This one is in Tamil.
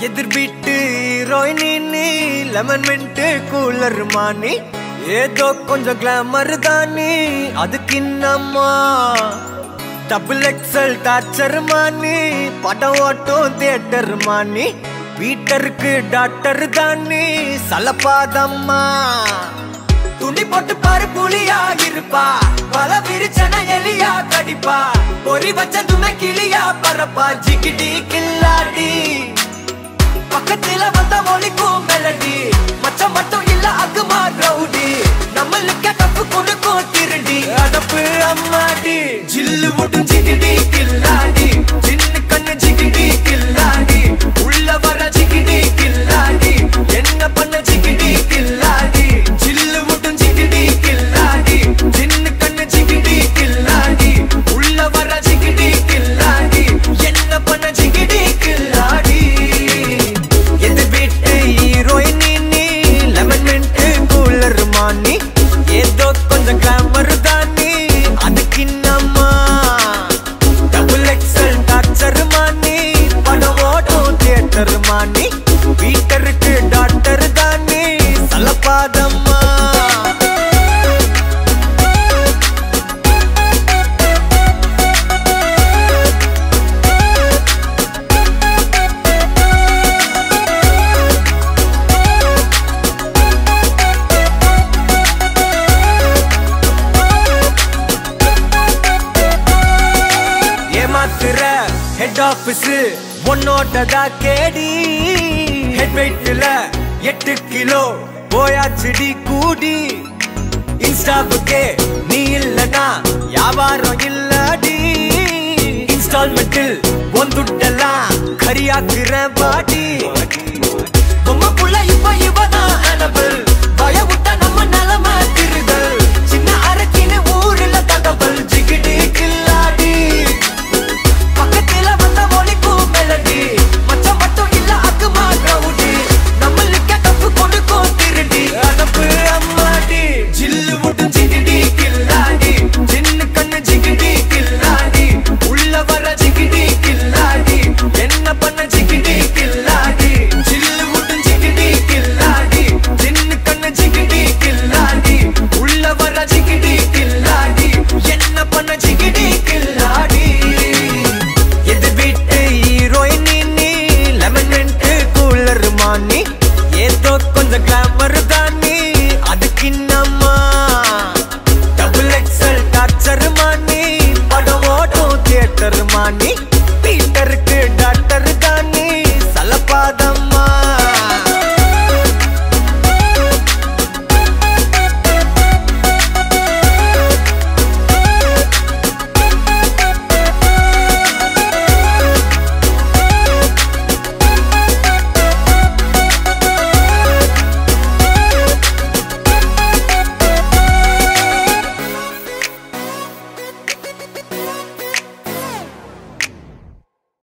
எதிர் வீட்டு ஹீரோயினி லெமன் மின்ட்டு கூலர் மானி ஏதோ கொஞ்சம் கிளாமர் தானி அதுக்கு இன்னம்மா டபுள் எக்ஸல் டார்ச்சர் மானி படம் ஓட்டும் தியேட்டர் மானி வீட்டருக்கு டாக்டர் தானி சலப்பாதம்மா துணி போட்டு பாரு புலியா இருப்பா பல விரிச்சன எலியா கடிப்பா பொறி வச்சதுமே கிளியா பரப்பா ஜிகிடி கில்லாடி பக்கத்துல வந்த ஒலிக்கும் மெலடி மச்சம் மட்டும் இல்ல அகுமா ரவுடி நம்மளுக்கு தப்பு கொடுக்கும் திருடி அடப்பு அம்மாடி ஜில்லு மட்டும் ஜிகிடி கில்லாடி சின்ன கண்ணு ஜிகிடி கில்லாடி உள்ள வர ஜிகிடி கில்லாடி என்ன பண்ண ஜிகிடி கில்லாடி ஜில்லு மட்டும் ஜிகிடி கில்லாடி சின்ன கண்ணு ஜிகிடி கில்லாடி உள்ள வர ஜிகிடி கில்லாடி என்ன பண்ண ஜிகிடி கில்லாடி எது வீட்டு ஹீரோயின் நீ லெமன் மின்ட்டு கூலர் மானி ஏதோ கொஞ்சம் கிளாமர் தானி அதுக்கு இன்னம்மா டபுள் எக்ஸல் டார்ச்சர் மானி படம் ஓட்டும் தியேட்டர் மானி வீட்டருக்கு டாக்டர் தானி சலப்பாதம்மா ஏமாத்துற ஹெட் ஆபீஸ் உன்னோட்டதா கேடி ஹெட் வெயிட்ல எட்டு கிலோ போயாச்சுடி கூடி இன்ஸ்டாவுக்கே நீ இல்லனா வியாபாரம் இல்லடி இன்ஸ்டால்மெண்டில் ஒந்துட்டெல்லாம் கரியாக்குற பாடி பொம்மை புள்ள இப்ப இவதான் அனபிள்